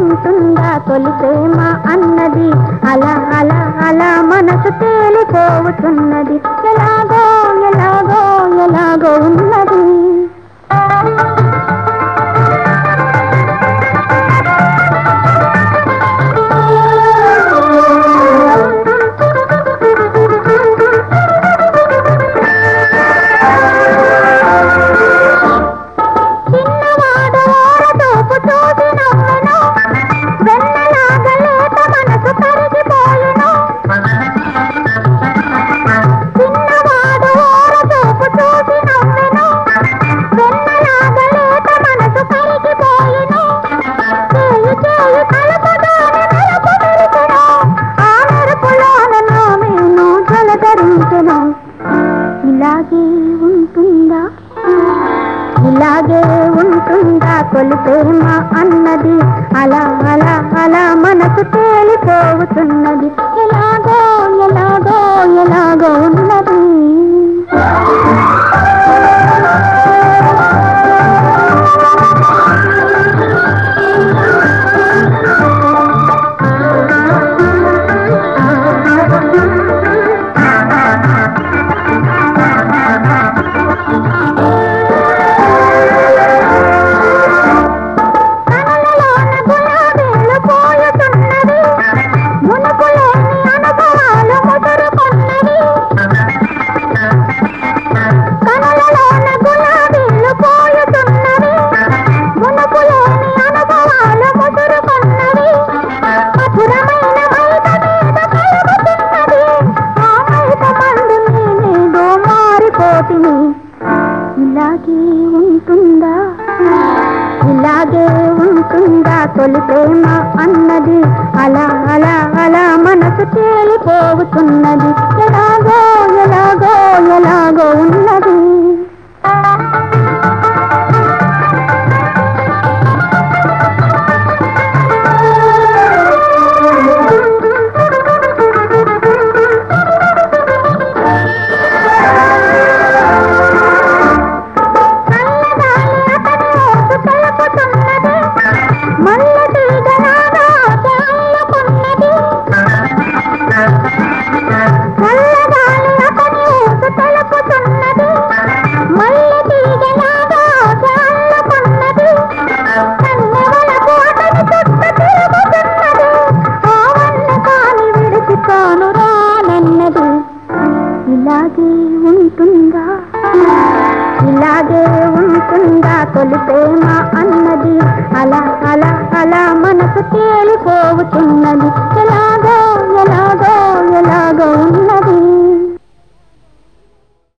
ఉంటుందా తొలి ప్రేమ అన్నది అలా అలా అలా మనసు తేలిపోతున్నది ఎలాగో ఎలాగో ఎలాగో ఉన్నది చిన్నవాడు ఓరదోపు చూసి నవ్వెను వెన్నలాగా లేత మనసు కరిగిపోయెను చిన్నవాడు ఓరదోపు చూసి నవ్వెను వెన్నలాగా లేత మనసు కరిగిపోయెను చేయి చేయి కలుపుగానే మెరుపు మెరుపును ఆ మెరుపులోన నా మేను జలధరించెను ఇలాగే ఉంటుందా ఇలాగే ఉంటుందా తొలి ప్రేమ అన్నది అలా అలా అలా మనసు తేలిపోతున్నది ఎలాగో ఎలాగో ఎలాగో ఉన్నది కనులలోన గులాబీలు పోయుతున్నవి మునుపులేని అనుభవాలు ముదురుకున్నవి కనులలోన గులాబీలు పోయుతున్నవి మునుపులేని అనుభవాలు ముదురుకున్నవి మధురమైన మైద మీద కలుగుతున్నది ఆ మైద మందు నేనేదో మారిపోతిని ఇలాగే ఉంటుందా ఇలాగే ఉంటుందా తొలి ప్రేమ అన్నది అలా అలా అలా మనసు తేలిపోతున్నది ఎలాగో ఎలాగో ఎలాగో ఉన్నది చల్లగాలి అతని మోసు తెలుపుతున్నది మల్లె తీగలాగా అల్లుకున్నది చల్లగాలి అతని ఊసు తెలుపుతున్నది మల్లె తీగలాగా అల్లుకున్నది కన్నెవలకు అతని చుట్టూ తిరుగుతున్నది ఆ వన్న కాని విడిచి తాను రానన్నది ఇలాగే ఉంటుందా ఇలాగే ఉంటుందా తొలి ప్రేమ అన్నది అలా